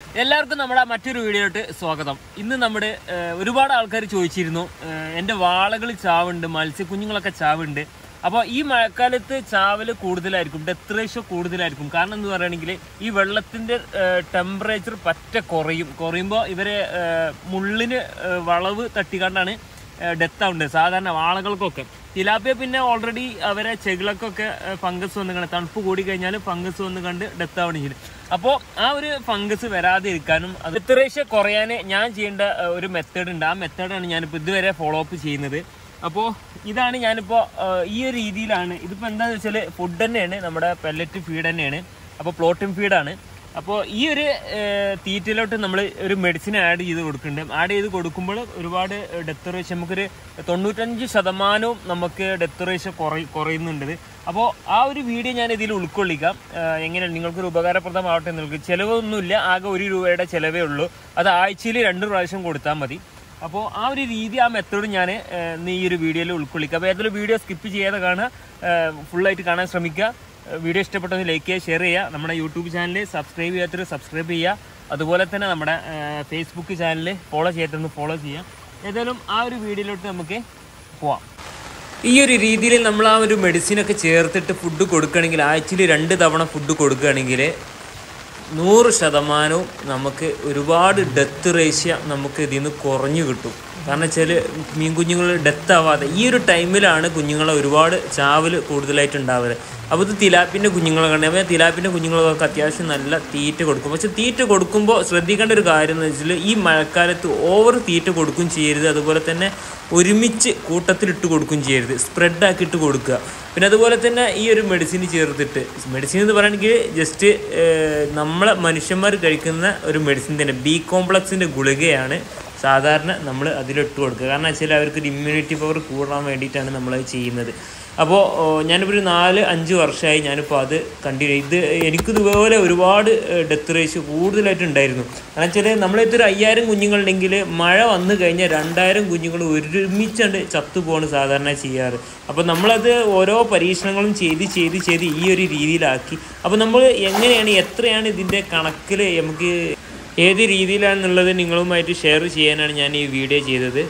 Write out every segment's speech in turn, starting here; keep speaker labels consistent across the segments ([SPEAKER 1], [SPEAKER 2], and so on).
[SPEAKER 1] എല്ലാവർക്കും നമ്മുടെ മറ്റൊരു വീഡിയോയിട്ട് സ്വാഗതം ഇന്ന് നമ്മുടെ ഏഹ്, ഒരുപാട് ആൾക്കാർ ചോദിച്ചിരുന്നു ഏഹ്, എൻ്റെ വാളകൾ ചാവുണ്ട് മത്സ്യക്കുഞ്ഞുങ്ങളൊക്കെ ചാവുണ്ട് അപ്പോൾ ഈ മഴക്കാലത്ത് ചാവൽ കൂടുതലായിരിക്കും ഡെത്ത് റേഷ്യോ കൂടുതലായിരിക്കും കാരണം എന്ന് പറയുകയാണെങ്കിൽ ഈ വെള്ളത്തിൻ്റെ ടെമ്പറേച്ചർ പറ്റ കുറയും കുറയുമ്പോൾ ഇവരെ ഏഹ്, മുള്ളിന് ഏഹ്, വളവ് തട്ടിക്കാണ്ടാണ് ഡെത്ത് ആവുന്നത് സാധാരണ വാളകൾക്കൊക്കെ തിലാപ്പിയ പിന്നെ ഓൾറെഡി അവരെ ചെകിളക്കൊക്കെ ഫംഗസ് വന്ന് കണ്ട് തണുപ്പ് കൂടി കഴിഞ്ഞാൽ ഫംഗസ് വന്ന് കണ്ട് ഡെത്ത് ആവണം ചെയ്യും അപ്പോൾ ആ ഒരു ഫംഗസ് വരാതെ ഇരിക്കാനും അത് ഇത്രേശ്യ കുറയാൻ ഞാൻ ചെയ്യേണ്ട ഏഹ്, ഒരു മെത്തേഡ് ഉണ്ട് ആ മെത്തേഡാണ് ഞാനിപ്പോൾ ഇതുവരെ ഫോളോ അപ്പ് ചെയ്യുന്നത് അപ്പോൾ ഇതാണ് ഞാനിപ്പോൾ ഈ ഒരു രീതിയിലാണ് ഇതിപ്പോൾ എന്താണെന്ന് വെച്ചാൽ ഫുഡ് തന്നെയാണ് നമ്മുടെ പെല്ലറ്റ് ഫീഡ് തന്നെയാണ് അപ്പോൾ പ്ലോട്ടിൻ ഫീഡാണ് അപ്പോൾ ഈ ഒരു ഏഹ്, തീറ്റയിലോട്ട് നമ്മൾ ഒരു മെഡിസിൻ ആഡ് ചെയ്ത് കൊടുക്കുന്നുണ്ട് ആഡ് ചെയ്ത് കൊടുക്കുമ്പോൾ ഒരുപാട് ഡെത്ത് റേഷ്യോ നമുക്കൊരു തൊണ്ണൂറ്റഞ്ച് ശതമാനവും നമുക്ക് ഡെത്ത് റേഷ്യോ കുറ കുറയുന്നുണ്ട് അപ്പോൾ ആ ഒരു വീഡിയോ ഞാൻ ഇതിൽ ഉൾക്കൊള്ളിക്കാം ഏഹ്, എങ്ങനെയാണ് നിങ്ങൾക്കൊരു ഉപകാരപ്രദമാവട്ടെ നിങ്ങൾക്ക് ചിലവൊന്നുമില്ല ആകെ ഒരു രൂപയുടെ ചിലവേ ഉള്ളൂ അത് ആഴ്ചയിൽ രണ്ട് പ്രാവശ്യം കൊടുത്താൽ മതി അപ്പോൾ ആ ഒരു രീതി ആ മെത്തേഡ് ഞാൻ ഇന്ന് ഈ ഒരു വീഡിയോയിൽ ഉൾക്കൊള്ളിക്കുക അപ്പോൾ ഏതൊരു വീഡിയോ സ്കിപ്പ് ചെയ്യാതെ കാണുക ഫുള്ളായിട്ട് കാണാൻ ശ്രമിക്കുക ഏഹ് വീഡിയോ ഇഷ്ടപ്പെട്ടെന്ന് ലൈക്ക് ചെയ്യുക ഷെയർ ചെയ്യുക നമ്മുടെ യൂട്യൂബ് ചാനൽ സബ്സ്ക്രൈബ് ചെയ്യാത്തൊരു സബ്സ്ക്രൈബ് ചെയ്യുക അതുപോലെ തന്നെ നമ്മുടെ ഏഹ് ഫേസ്ബുക്ക് ചാനൽ ഫോളോ ചെയ്യാത്തൊന്ന് ഫോളോ ചെയ്യുക ഏതായാലും ആ ഒരു വീഡിയോയിലോട്ട് നമുക്ക് പോവാം ഈ ഒരു രീതിയിൽ നമ്മൾ ആ ഒരു മെഡിസിനൊക്കെ ചേർത്തിട്ട് ഫുഡ് കൊടുക്കുകയാണെങ്കിൽ ആഴ്ചയിൽ രണ്ട് തവണ ഫുഡ് കൊടുക്കുകയാണെങ്കിൽ നൂറ് ശതമാനവും നമുക്ക് ഒരുപാട് ഡെത്ത് റേഷ്യ നമുക്ക് ഇതിൽ നിന്ന് കുറഞ്ഞു കിട്ടും കാരണം വെച്ചാൽ മീൻ കുഞ്ഞുങ്ങൾ ഡെത്ത് ആവാതെ ഈ ഒരു ടൈമിലാണ് കുഞ്ഞുങ്ങളെ ഒരുപാട് ചാവൽ കൂടുതലായിട്ട് ഉണ്ടാവുക അപ്പോൾ ഇത് തിലാപ്പിൻ്റെ കുഞ്ഞുങ്ങളെ കണ്ടു അപ്പോൾ തിലാപ്പിൻ്റെ കുഞ്ഞുങ്ങളൊക്കെ അത്യാവശ്യം നല്ല തീറ്റ കൊടുക്കും പക്ഷെ തീറ്റ കൊടുക്കുമ്പോൾ ശ്രദ്ധിക്കേണ്ട ഒരു കാര്യം എന്ന് വെച്ചാൽ ഈ മഴക്കാലത്ത് ഓവർ തീറ്റ കൊടുക്കുകയും ചെയ്യരുത് അതുപോലെ തന്നെ ഒരുമിച്ച് കൂട്ടത്തിലിട്ട് കൊടുക്കുകയും ചെയ്യരുത് സ്പ്രെഡാക്കിയിട്ട് കൊടുക്കുക പിന്നെ അതുപോലെ തന്നെ ഈ ഒരു മെഡിസിൻ ചേർത്തിട്ട് മെഡിസിൻ എന്ന് പറയുകയാണെങ്കിൽ ജസ്റ്റ് നമ്മളെ മനുഷ്യന്മാർ കഴിക്കുന്ന ഒരു മെഡിസിൻ തന്നെ ബി കോംപ്ലക്സിൻ്റെ ഗുളികയാണ് സാധാരണ നമ്മൾ അതിലിട്ട് കൊടുക്കുക കാരണം വെച്ചാൽ അവർക്ക് ഒരു ഇമ്മ്യൂണിറ്റി പവർ കൂടാൻ വേണ്ടിയിട്ടാണ് നമ്മളത് ചെയ്യുന്നത് അപ്പോൾ ഞാനിപ്പോൾ ഒരു നാല് അഞ്ച് വർഷമായി ഞാനിപ്പോൾ അത് കണ്ടിന്യൂ ഇത് എനിക്കിതുപോലെ ഒരുപാട് ഡെത്ത് റേഷ്യോ കൂടുതലായിട്ട് ഉണ്ടായിരുന്നു കാരണം വെച്ചാൽ നമ്മളെ ഒരു അയ്യായിരം കുഞ്ഞുങ്ങളുണ്ടെങ്കിൽ മഴ വന്നു കഴിഞ്ഞാൽ രണ്ടായിരം കുഞ്ഞുങ്ങൾ ഒരുമിച്ചുണ്ട് ചത്തുപോവാണ് സാധാരണ ചെയ്യാറ് അപ്പോൾ നമ്മളത് ഓരോ പരീക്ഷണങ്ങളും ചെയ്ത് ചെയ്ത് ചെയ്ത് ഈ ഒരു രീതിയിലാക്കി അപ്പോൾ നമ്മൾ എങ്ങനെയാണ് എത്രയാണ് ഇതിൻ്റെ കണക്കിൽ നമുക്ക് ഏത് രീതിയിലാണെന്നുള്ളത് നിങ്ങളുമായിട്ട് ഷെയർ ചെയ്യാനാണ് ഞാൻ ഈ വീഡിയോ ചെയ്തത്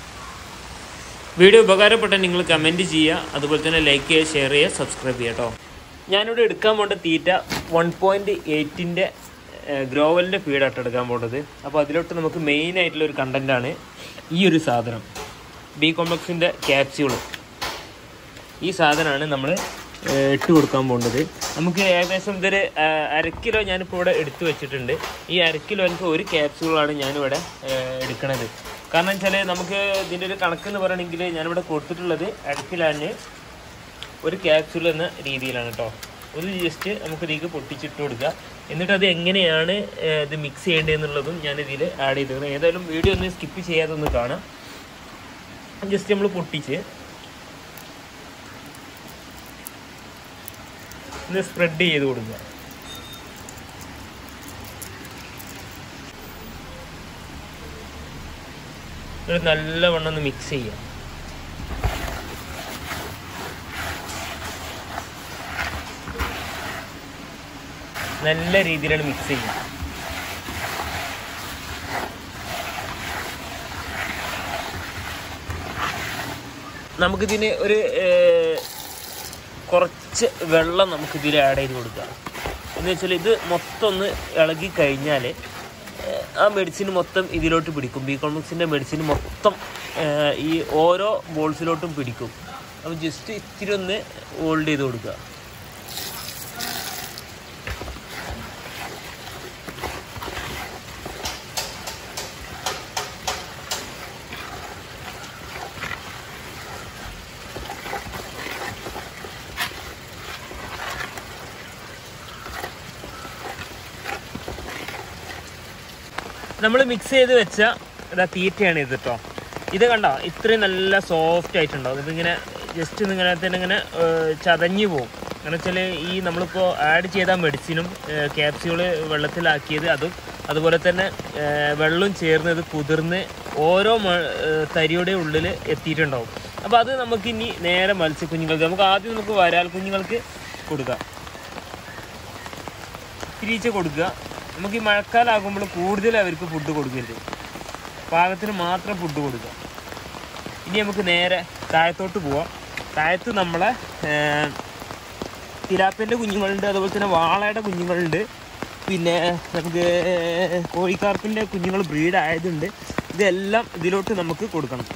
[SPEAKER 1] വീഡിയോ ഉപകാരപ്പെട്ട നിങ്ങൾ കമൻറ്റ് ചെയ്യുക അതുപോലെ തന്നെ ലൈക്ക് ചെയ്യുക ഷെയർ ചെയ്യുക സബ്സ്ക്രൈബ് ചെയ്യുക കേട്ടോ ഞാനിവിടെ എടുക്കാൻ പോണ്ട തീറ്റ വൺ പോയിൻറ്റ് എയ്റ്റിൻ്റെ ഗ്രോവലിൻ്റെ ഫീഡായിട്ട് എടുക്കാൻ പോണ്ടത് അപ്പോൾ അതിലോട്ട് നമുക്ക് മെയിൻ ആയിട്ടുള്ള ഒരു കണ്ടൻറ്റാണ് ഈ ഒരു സാധനം ബി കോംപ്ലക്സിൻ്റെ ക്യാപ്സ്യൂള് ഈ സാധനമാണ് നമ്മൾ ഇട്ട് കൊടുക്കാൻ പോകുന്നത് നമുക്ക് ഏകദേശം ഇതൊരു ആ, അര കിലോ ഞാനിപ്പോൾ ഇവിടെ എടുത്തു വെച്ചിട്ടുണ്ട് ഈ അര കിലോ എനിക്ക് ഒരു ക്യാപ്സ്യൂളാണ് ഞാനിവിടെ ഏഹ്, എടുക്കണത് കാരണം വെച്ചാൽ നമുക്ക് ഇതിൻ്റെ ഒരു കണക്കെന്ന് പറയണമെങ്കിൽ ഞാനിവിടെ കൊടുത്തിട്ടുള്ളത് അര കിലോന് ഒരു ക്യാപ്സ്യൂൾ എന്ന രീതിയിലാണ് കേട്ടോ ഒരു ജസ്റ്റ് നമുക്ക് ഇതിലേക്ക് പൊട്ടിച്ചിട്ട് കൊടുക്കുക എന്നിട്ട് അത് എങ്ങനെയാണ് ഏഹ്, ഇത് മിക്സ് ചെയ്യേണ്ടതെന്നുള്ളതും ഞാൻ ഇതിൽ ആഡ് ചെയ്തിരുന്നത് ഏതായാലും വീഡിയോ ഒന്ന് സ്കിപ്പ് ചെയ്യാതെ ഒന്ന് കാണാം ജസ്റ്റ് നമ്മൾ പൊട്ടിച്ച് ഇത് സ്പ്രെഡ് ചെയ്ത് കൊടുക്കുക എന്നിട്ട് നല്ലവണ്ണം ഒന്ന് മിക്സ് ചെയ്യുക നല്ല രീതിയിലാണ് മിക്സ് ചെയ്യുക നമുക്കിതിന് ഒരു ഏർ, കുറച്ച് വെള്ളം നമുക്ക് ഇതിൽ ആഡ് ചെയ്ത് കൊടുക്കാം എന്ന് വെച്ചാൽ ഇത് മൊത്തം ഒന്ന് ഇളകി കഴിഞ്ഞാൽ ആ മെഡിസിൻ മൊത്തം ഇതിലോട്ട് പിടിക്കും ബി കോംപ്ലക്സിൻ്റെ മെഡിസിൻ മൊത്തം ഏർ, ഈ ഓരോ ബോൾസിലോട്ടും പിടിക്കും അപ്പോൾ ജസ്റ്റ് ഇത്തിരി ഒന്ന് ഹോൾഡ് ചെയ്ത് കൊടുക്കുക നമ്മൾ മിക്സ് ചെയ്ത് വെച്ച ഇതാ തീറ്റയാണ് ഇത് കേട്ടോ ഇത് കണ്ടോ ഇത്രയും നല്ല സോഫ്റ്റ് ആയിട്ടുണ്ടാവും ഇതിങ്ങനെ ജസ്റ്റ് ഇങ്ങനെ തന്നെ ഇങ്ങനെ ഏർ, ചതഞ്ഞു പോകും കാരണം വെച്ചാൽ ഈ നമ്മളിപ്പോൾ ആഡ് ചെയ്ത മെഡിസിനും ക്യാപ്സ്യൂള് വെള്ളത്തിലാക്കിയത് അതും അതുപോലെ തന്നെ ഏർ, വെള്ളവും ചേർന്ന് ഇത് കുതിർന്ന് ഓരോ മ- ഏർ, തരിയുടെ ഉള്ളിൽ എത്തിയിട്ടുണ്ടാവും അപ്പോൾ അത് നമുക്കിനി നേരെ മത്സ്യക്കുഞ്ഞുങ്ങൾക്ക് നമുക്ക് ആദ്യം നമുക്ക് വരാൽ കുഞ്ഞുങ്ങൾക്ക് കൊടുക്കാം തിരിച്ച് കൊടുക്കുക നമുക്ക് ഈ മഴക്കാലമാകുമ്പോൾ കൂടുതൽ അവർക്ക് ഫുഡ് കൊടുക്കരുത് പാകത്തിന് മാത്രം ഫുഡ് കൊടുക്കുക ഇനി നമുക്ക് നേരെ താഴത്തോട്ട് പോവാം താഴത്ത് നമ്മളെ തിലാപ്പിൻ്റെ കുഞ്ഞുങ്ങളുണ്ട് അതുപോലെ തന്നെ വാളയുടെ കുഞ്ഞുങ്ങളുണ്ട് പിന്നെ നമുക്ക് കോഴിക്കാർപ്പിൻ്റെ കുഞ്ഞുങ്ങൾ ബ്രീഡ് ആയതുണ്ട് ഇതെല്ലാം ഇതിലോട്ട് നമുക്ക് കൊടുക്കണം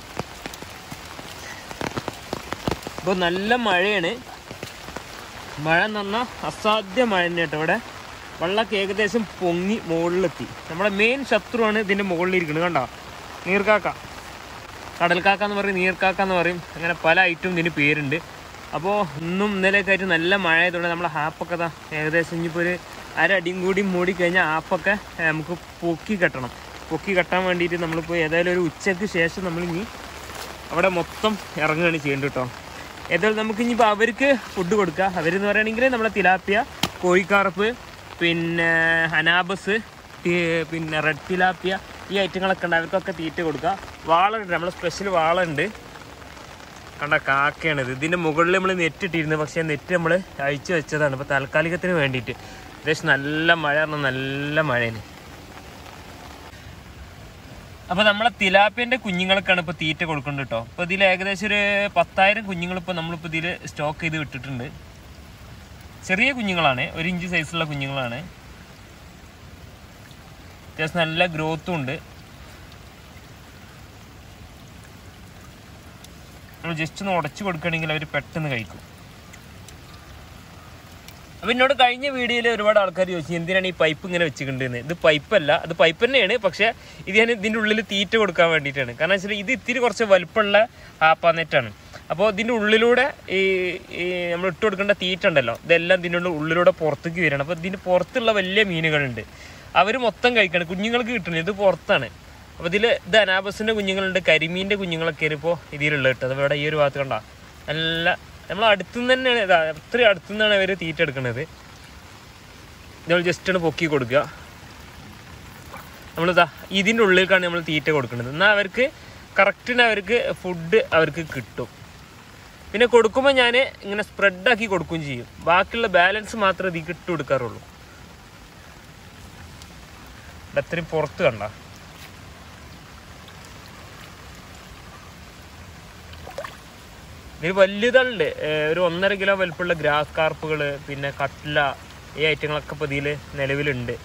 [SPEAKER 1] ഇപ്പോൾ നല്ല മഴയാണ് മഴ എന്ന് പറഞ്ഞാൽ അസാധ്യ മഴ തന്നെ കേട്ടോ ഇവിടെ വെള്ളമൊക്കെ ഏകദേശം പൊങ്ങി മുകളിലെത്തി നമ്മുടെ മെയിൻ ശത്രുവാണ് ഇതിൻ്റെ മുകളിലിരിക്കുന്നത് കണ്ടോ നീർക്കാക്ക കടൽക്കാക്ക എന്ന് പറയും നീർക്കാക്ക എന്ന് പറയും അങ്ങനെ പല ഐറ്റം ഇതിന് പേരുണ്ട് അപ്പോൾ ഇന്നും ഇന്നലെയൊക്കെ ആയിട്ട് നല്ല മഴ ആയതുകൊണ്ട് നമ്മളെ ഹാപ്പൊക്കെ ദാ ഏകദേശം ഇനിയിപ്പോൾ ഒരു അരടിയും കൂടി മൂടി കഴിഞ്ഞാൽ ആപ്പൊക്കെ ഏഹ്, നമുക്ക് പൊക്കി കെട്ടണം പൊക്കി കെട്ടാൻ വേണ്ടിയിട്ട് നമ്മളിപ്പോൾ ഏതായാലും ഒരു ഉച്ചയ്ക്ക് ശേഷം നമ്മൾ ഇനി അവിടെ മൊത്തം ഇറങ്ങുകയാണ് ചെയ്യേണ്ടത് കേട്ടോ ഏതായാലും നമുക്ക് ഇനിയിപ്പോൾ അവർക്ക് ഫുഡ് കൊടുക്കുക അവരെന്ന് പറയുകയാണെങ്കിൽ നമ്മളെ തിലാപ്പിയ കോഴിക്കാർപ്പ് പിന്നെ ഹനാബസ് തി- പിന്നെ റെഡ് തിലാപ്പിയ ഈ ഐറ്റങ്ങളൊക്കെ ഉണ്ട് അവർക്കൊക്കെ തീറ്റ കൊടുക്കുക വാളുണ്ട് നമ്മളെ സ്പെഷ്യൽ വാളുണ്ട് കണ്ട കാക്കയാണിത് ഇതിൻ്റെ മുകളിൽ നമ്മൾ നെറ്റ് ഇട്ടിരുന്നു പക്ഷേ നെറ്റ് നമ്മൾ അഴിച്ചു വെച്ചതാണ് ഇപ്പോൾ താൽക്കാലികത്തിന് വേണ്ടിയിട്ട് ഏകദേശം നല്ല മഴ പറഞ്ഞാൽ നല്ല മഴയാണ് അപ്പോൾ നമ്മളെ തിലാപ്പിയൻ്റെ കുഞ്ഞുങ്ങൾക്കാണ് ഇപ്പോൾ തീറ്റ കൊടുക്കുന്നത് കേട്ടോ ഇപ്പോൾ ഇതിൽ ഏകദേശം ഒരു പത്തായിരം കുഞ്ഞുങ്ങൾ ഇപ്പോൾ നമ്മളിപ്പോൾ ഇതിൽ സ്റ്റോക്ക് ചെയ്ത് വിട്ടിട്ടുണ്ട് ചെറിയ കുഞ്ഞുങ്ങളാണ് ഒരു ഇഞ്ച് സൈസുള്ള കുഞ്ഞുങ്ങളാണ് അത്യാവശ്യം നല്ല ഗ്രോത്തും ഉണ്ട് നമ്മൾ ജസ്റ്റ് ഒന്ന് ഉടച്ചു കൊടുക്കുകയാണെങ്കിൽ അവർ പെട്ടെന്ന് കഴിക്കും അപ്പം എന്നോട് കഴിഞ്ഞ വീഡിയോയിൽ ഒരുപാട് ആൾക്കാർ ചോദിച്ചു എന്തിനാണ് ഈ പൈപ്പ് ഇങ്ങനെ വെച്ചിട്ടുണ്ടെന്ന് ഇത് പൈപ്പല്ല അത് പൈപ്പ് തന്നെയാണ് പക്ഷേ ഇത് ഞാൻ ഇതിൻ്റെ ഉള്ളിൽ തീറ്റ കൊടുക്കാൻ വേണ്ടിയിട്ടാണ് കാരണം വെച്ചാൽ ഇത് ഇത്തിരി കുറച്ച് വലുപ്പമുള്ള ആപ്പാ നെറ്റാണ് അപ്പോൾ ഇതിൻ്റെ ഉള്ളിലൂടെ ഈ ഈ നമ്മൾ ഇട്ട് കൊടുക്കേണ്ട തീറ്റ ഉണ്ടല്ലോ ഇതെല്ലാം ഇതിൻ്റെ ഉള്ളിൽ ഉള്ളിലൂടെ പുറത്തേക്ക് വരികയാണ് അപ്പോൾ ഇതിൻ്റെ പുറത്തുള്ള വലിയ മീനുകളുണ്ട് അവർ മൊത്തം കഴിക്കണം കുഞ്ഞുങ്ങൾക്ക് കിട്ടുന്നത് ഇത് പുറത്താണ് അപ്പോൾ ഇതിൽ ഇത് അനാബസിൻ്റെ കുഞ്ഞുങ്ങളുണ്ട് കരിമീൻ്റെ കുഞ്ഞുങ്ങളൊക്കെയാണ് ഇപ്പോൾ ഇതിലുള്ള കിട്ടുന്നത് അപ്പോൾ ഇവിടെ ഈ ഒരു ഭാഗത്ത് കണ്ടോ നല്ല നമ്മൾ അടുത്തുനിന്ന് തന്നെയാണ് ഇതാ അത്രയും അടുത്തുനിന്നാണ് അവർ തീറ്റ എടുക്കുന്നത് നമ്മൾ ജസ്റ്റ് ഒന്ന് പൊക്കി കൊടുക്കുക നമ്മളിതാ ഇതിൻ്റെ ഉള്ളിലേക്കാണ് നമ്മൾ തീറ്റ കൊടുക്കുന്നത് എന്നാൽ അവർക്ക് കറക്റ്റിന് അവർക്ക് ഫുഡ് അവർക്ക് കിട്ടും പിന്നെ കൊടുക്കുമ്പോൾ ഞാൻ ഇങ്ങനെ സ്പ്രെഡാക്കി കൊടുക്കുകയും ചെയ്യും ബാക്കിയുള്ള ബാലൻസ് മാത്രമേ ഇതിൽ ഇട്ട് കൊടുക്കാറുള്ളൂ ഇവിടെ അത്രയും പുറത്ത് കണ്ട ഇതിൽ വലിയതുണ്ട് ഒരു ഒന്നര കിലോ വലിപ്പമുള്ള ഗ്രാസ് കാർപ്പുകൾ പിന്നെ കട്ട്ല ഈ ഐറ്റങ്ങളൊക്കെ ഇപ്പോൾ ഇതിൽ നിലവിലുണ്ട്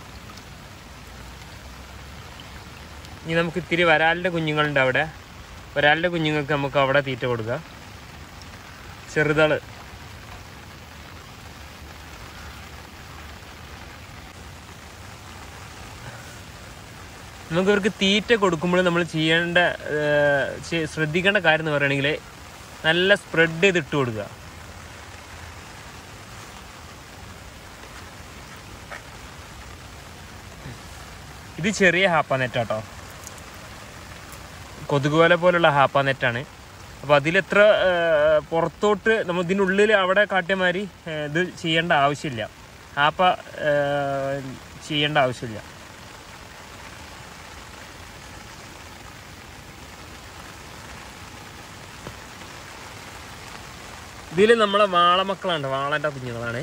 [SPEAKER 1] ഇനി നമുക്ക് ഇത്തിരി വരാലിൻ്റെ കുഞ്ഞുങ്ങളുണ്ട് അവിടെ വരാലിൻ്റെ കുഞ്ഞുങ്ങൾക്ക് നമുക്ക് അവിടെ തീറ്റ കൊടുക്കാം ചെറുതാള് നമുക്ക് ഇവർക്ക് തീറ്റ കൊടുക്കുമ്പോൾ നമ്മൾ ചെയ്യേണ്ട ഏർ, ചെ- ശ്രദ്ധിക്കേണ്ട കാര്യം എന്ന് പറയുകയാണെങ്കിൽ നല്ല സ്പ്രെഡ് ചെയ്ത് ഇട്ട് കൊടുക്കുക ഇത് ചെറിയ ഹാപ്പ നെറ്റാട്ടോ കൊതുകുവല പോലുള്ള ഹാപ്പ നെറ്റാണ് അപ്പോൾ അതിലെത്ര ഏർ, പുറത്തോട്ട് നമ്മൾ ഇതിനുള്ളിൽ അവിടെ കാട്ടിയ മാതിരി ഏർ, ഇത് ചെയ്യേണ്ട ആവശ്യമില്ല ഹാപ്പ ഏർ, ചെയ്യേണ്ട ആവശ്യമില്ല ഇതിൽ നമ്മളെ വാളമക്കളാണ് വാളൻ്റെ കുഞ്ഞുങ്ങളാണ്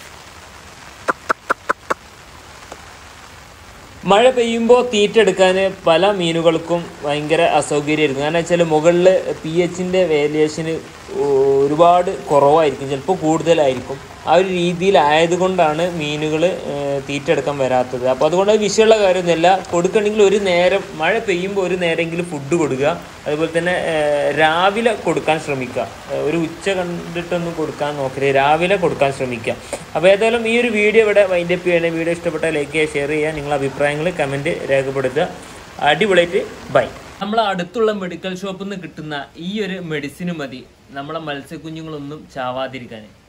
[SPEAKER 1] മഴ പെയ്യുമ്പോൾ തീറ്റ എടുക്കാൻ പല മീനുകൾക്കും ഭയങ്കര അസൗകര്യമായിരുന്നു കാരണം വെച്ചാൽ മുകളിൽ പി എച്ചിൻ്റെ വേരിയേഷന് ഒരുപാട് കുറവായിരിക്കും ചിലപ്പോൾ കൂടുതലായിരിക്കും ആ ഒരു രീതിയിലായതുകൊണ്ടാണ് മീനുകൾ തീറ്റ എടുക്കാൻ വരാത്തത് അപ്പോൾ അതുകൊണ്ട് അത് വിഷയമുള്ള കാര്യമൊന്നുമില്ല കൊടുക്കണമെങ്കിൽ ഒരു നേരം മഴ പെയ്യുമ്പോൾ ഒരു നേരമെങ്കിലും ഫുഡ് കൊടുക്കുക അതുപോലെ തന്നെ ഏഹ്, രാവിലെ കൊടുക്കാൻ ശ്രമിക്കുക ഏഹ്, ഒരു ഉച്ച കണ്ടിട്ടൊന്നും കൊടുക്കാൻ നോക്കരുത് രാവിലെ കൊടുക്കാൻ ശ്രമിക്കുക അപ്പോൾ ഏതായാലും ഈ ഒരു വീഡിയോ ഇവിടെ വൈൻഡപ്പ് ചെയ്യണേ വീഡിയോ ഇഷ്ടപ്പെട്ടാൽ ലൈക്ക് ചെയ്യുക ഷെയർ ചെയ്യുക നിങ്ങളുടെ അഭിപ്രായങ്ങൾ കമൻറ്റ് രേഖപ്പെടുത്തുക അടിപൊളിയായിട്ട് ബൈ നമ്മളെ അടുത്തുള്ള മെഡിക്കൽ ഷോപ്പിൽ നിന്ന് കിട്ടുന്ന ഈ ഒരു മെഡിസിന് മതി നമ്മളെ മത്സ്യക്കുഞ്ഞുങ്ങളൊന്നും ചാവാതിരിക്കാൻ